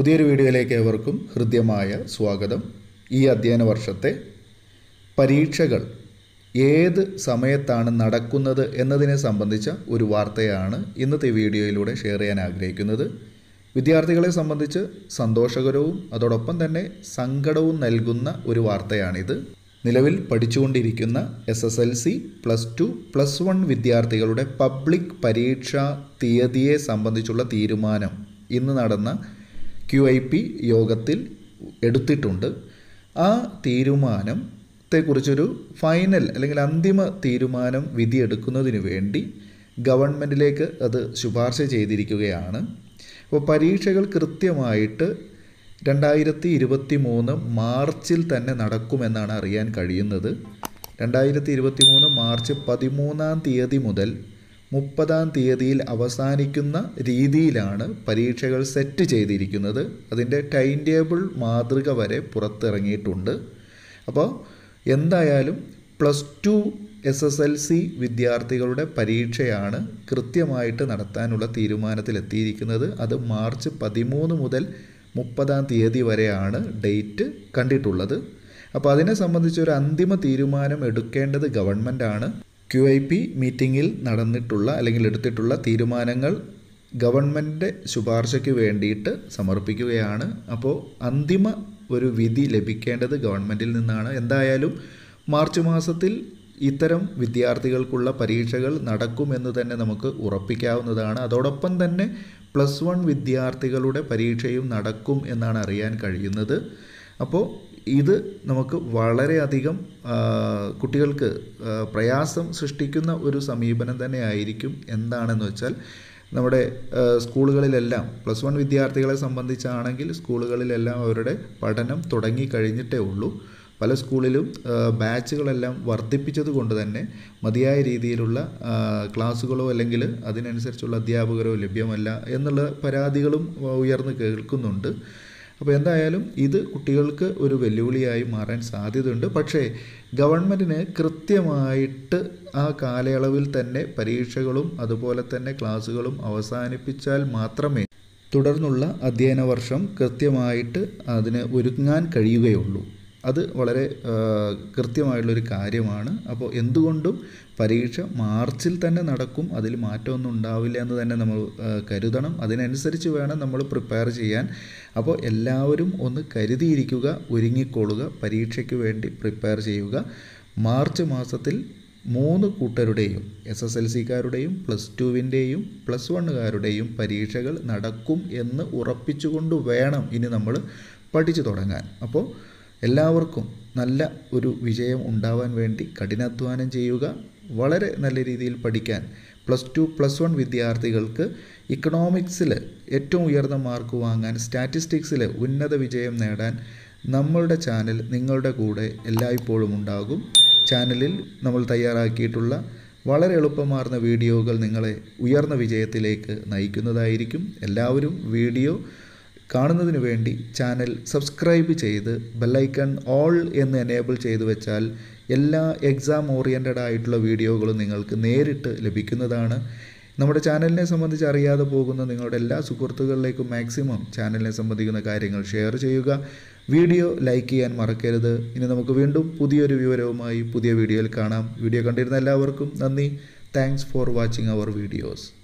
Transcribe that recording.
പുതിയൊരു വീഡിയോയിലേക്ക് ഏവർക്കും ഹൃദ്യമായ സ്വാഗതം ഈ അധ്യയന വർഷത്തെ പരീക്ഷകൾ ഏത് സമയത്താണ് നടക്കുന്നത് എന്നതിനെ സംബന്ധിച്ച ഒരു വാർത്തയാണ് ഇന്നത്തെ വീഡിയോയിലൂടെ ഷെയർ ചെയ്യാൻ ആഗ്രഹിക്കുന്നത് വിദ്യാർത്ഥികളെ സംബന്ധിച്ച് സന്തോഷകരവും അതോടൊപ്പം തന്നെ സങ്കടവും നൽകുന്ന ഒരു വാർത്തയാണിത് നിലവിൽ പഠിച്ചുകൊണ്ടിരിക്കുന്ന S S L C plus two plus one വിദ്യാർത്ഥികളുടെ പബ്ലിക് പരീക്ഷാ തീയതിയെ സംബന്ധിച്ചുള്ള തീരുമാനം ഇന്ന് നടന്ന ക്യു ഐ പി യോഗത്തിൽ എടുത്തിട്ടുണ്ട് ആ തീരുമാനത്തെക്കുറിച്ചൊരു ഫൈനൽ അല്ലെങ്കിൽ അന്തിമ തീരുമാനം വിധി എടുക്കുന്നതിന് വേണ്ടി ഗവൺമെൻറ്റിലേക്ക് അത് ശുപാർശ ചെയ്തിരിക്കുകയാണ് അപ്പോൾ പരീക്ഷകൾ കൃത്യമായിട്ട് രണ്ടായിരത്തി ഇരുപത്തി മൂന്ന് മാർച്ചിൽ തന്നെ നടക്കുമെന്നാണ് അറിയാൻ കഴിയുന്നത് രണ്ടായിരത്തി ഇരുപത്തി മൂന്ന് മാർച്ച് പതിമൂന്നാം തീയതി മുതൽ മുപ്പതാം തീയതിയിൽ അവസാനിക്കുന്ന രീതിയിലാണ് പരീക്ഷകൾ സെറ്റ് ചെയ്തിരിക്കുന്നത് അതിൻ്റെ ടൈം ടേബിൾ മാതൃക വരെ പുറത്തിറങ്ങിയിട്ടുണ്ട് അപ്പോൾ എന്തായാലും plus two S S L C വിദ്യാർത്ഥികളുടെ പരീക്ഷയാണ് കൃത്യമായിട്ട് നടത്താനുള്ള തീരുമാനത്തിലെത്തിയിരിക്കുന്നത് അത് മാർച്ച് പതിമൂന്ന് മുതൽ മുപ്പതാം തീയതി വരെയാണ് ഡേറ്റ് കണ്ടിട്ടുള്ളത് അപ്പോൾ അതിനെ സംബന്ധിച്ച് ഒരു അന്തിമ തീരുമാനം എടുക്കേണ്ടത് ഗവൺമെൻറ്റാണ് ക്യു ഐ പി മീറ്റിങ്ങിൽ നടന്നിട്ടുള്ള അല്ലെങ്കിൽ എടുത്തിട്ടുള്ള തീരുമാനങ്ങൾ ഗവൺമെൻറ് ശുപാർശയ്ക്ക് വേണ്ടിയിട്ട് സമർപ്പിക്കുകയാണ് അപ്പോൾ അന്തിമ ഒരു വിധി ലഭിക്കേണ്ടത് ഗവൺമെൻറ്റിൽ നിന്നാണ് എന്തായാലും മാർച്ച് മാസത്തിൽ ഇത്തരം വിദ്യാർത്ഥികൾക്കുള്ള പരീക്ഷകൾ നടക്കുമെന്ന് തന്നെ നമുക്ക് ഉറപ്പിക്കാവുന്നതാണ് അതോടൊപ്പം തന്നെ പ്ലസ് വൺ വിദ്യാർത്ഥികളുടെ പരീക്ഷയും നടക്കും എന്നാണ് അറിയാൻ കഴിയുന്നത് അപ്പോൾ ഇത് നമുക്ക് വളരെയധികം കുട്ടികൾക്ക് പ്രയാസം സൃഷ്ടിക്കുന്ന ഒരു സമീപനം തന്നെ ആയിരിക്കും എന്താണെന്ന് വെച്ചാൽ നമ്മുടെ സ്കൂളുകളിലെല്ലാം പ്ലസ് വൺ വിദ്യാർത്ഥികളെ സംബന്ധിച്ചാണെങ്കിൽ സ്കൂളുകളിലെല്ലാം അവരുടെ പഠനം തുടങ്ങി കഴിഞ്ഞിട്ടേ ഉള്ളൂ പല സ്കൂളിലും ബാച്ചുകളെല്ലാം വർദ്ധിപ്പിച്ചത് കൊണ്ട് തന്നെ മതിയായ രീതിയിലുള്ള ക്ലാസ്സുകളോ അല്ലെങ്കിൽ അതിനനുസരിച്ചുള്ള അധ്യാപകരോ ലഭ്യമല്ല എന്നുള്ള പരാതികളും ഉയർന്നു കേൾക്കുന്നുണ്ട് അപ്പോൾ എന്തായാലും ഇത് കുട്ടികൾക്ക് ഒരു വെല്ലുവിളിയായി മാറാൻ സാധ്യതയുണ്ട് പക്ഷേ ഗവൺമെൻറ്റിന് കൃത്യമായിട്ട് ആ കാലയളവിൽ തന്നെ പരീക്ഷകളും അതുപോലെ തന്നെ ക്ലാസ്സുകളും അവസാനിപ്പിച്ചാൽ മാത്രമേ തുടർന്നുള്ള അധ്യയന വർഷം കൃത്യമായിട്ട് അതിന് ഒരുങ്ങാൻ കഴിയുകയുള്ളൂ അത് വളരെ കൃത്യമായുള്ളൊരു കാര്യമാണ് അപ്പോൾ എന്തുകൊണ്ടും പരീക്ഷ മാർച്ചിൽ തന്നെ നടക്കും അതിൽ മാറ്റമൊന്നും ഉണ്ടാവില്ല എന്ന് തന്നെ നമ്മൾ കരുതണം അതിനനുസരിച്ച് വേണം നമ്മൾ പ്രിപ്പയർ ചെയ്യാൻ അപ്പോൾ എല്ലാവരും ഒന്ന് കരുതിയിരിക്കുക ഒരുങ്ങിക്കൊള്ളുക പരീക്ഷയ്ക്ക് വേണ്ടി പ്രിപ്പയർ ചെയ്യുക മാർച്ച് മാസത്തിൽ മൂന്ന് കൂട്ടരുടെയും എസ് എസ് എൽ സിക്കാരുടെയും പ്ലസ് ടുവിൻ്റെയും പ്ലസ് വണ്ണുകാരുടെയും പരീക്ഷകൾ നടക്കും എന്ന് ഉറപ്പിച്ചുകൊണ്ട് വേണം ഇനി നമ്മൾ പഠിച്ചു തുടങ്ങാൻ അപ്പോൾ എല്ലാവർക്കും നല്ല ഒരു വിജയം ഉണ്ടാവാൻ വേണ്ടി കഠിനാധ്വാനം ചെയ്യുക വളരെ നല്ല രീതിയിൽ പഠിക്കാൻ പ്ലസ് ടു പ്ലസ് വൺ വിദ്യാർത്ഥികൾക്ക് ഇക്കണോമിക്സിൽ ഏറ്റവും ഉയർന്ന മാർക്ക് വാങ്ങാൻ സ്റ്റാറ്റിസ്റ്റിക്സിൽ ഉന്നത വിജയം നേടാൻ നമ്മളുടെ ചാനൽ നിങ്ങളുടെ കൂടെ എല്ലായ്പ്പോഴും ഉണ്ടാകും ചാനലിൽ നമ്മൾ തയ്യാറാക്കിയിട്ടുള്ള വളരെ എളുപ്പമാർന്ന വീഡിയോകൾ നിങ്ങളെ ഉയർന്ന വിജയത്തിലേക്ക് നയിക്കുന്നതായിരിക്കും എല്ലാവരും വീഡിയോ കാണുന്നതിന് വേണ്ടി ചാനൽ സബ്സ്ക്രൈബ് ചെയ്ത് ബെല്ലൈക്കൺ ഓൾ എന്ന് എനേബിൾ ചെയ്തു വെച്ചാൽ എല്ലാ എക്സാം ഓറിയൻറ്റഡ് ആയിട്ടുള്ള വീഡിയോകളും നിങ്ങൾക്ക് നേരിട്ട് ലഭിക്കുന്നതാണ് നമ്മുടെ ചാനലിനെ സംബന്ധിച്ച് അറിയാതെ പോകുന്ന നിങ്ങളുടെ എല്ലാ സുഹൃത്തുക്കളിലേക്കും മാക്സിമം ചാനലിനെ സംബന്ധിക്കുന്ന കാര്യങ്ങൾ ഷെയർ ചെയ്യുക വീഡിയോ ലൈക്ക് ചെയ്യാൻ മറക്കരുത് ഇനി നമുക്ക് വീണ്ടും പുതിയൊരു വിവരവുമായി പുതിയ വീഡിയോയിൽ കാണാം വീഡിയോ കണ്ടിരുന്ന എല്ലാവർക്കും നന്ദി താങ്ക്സ് ഫോർ വാച്ചിങ് അവർ വീഡിയോസ്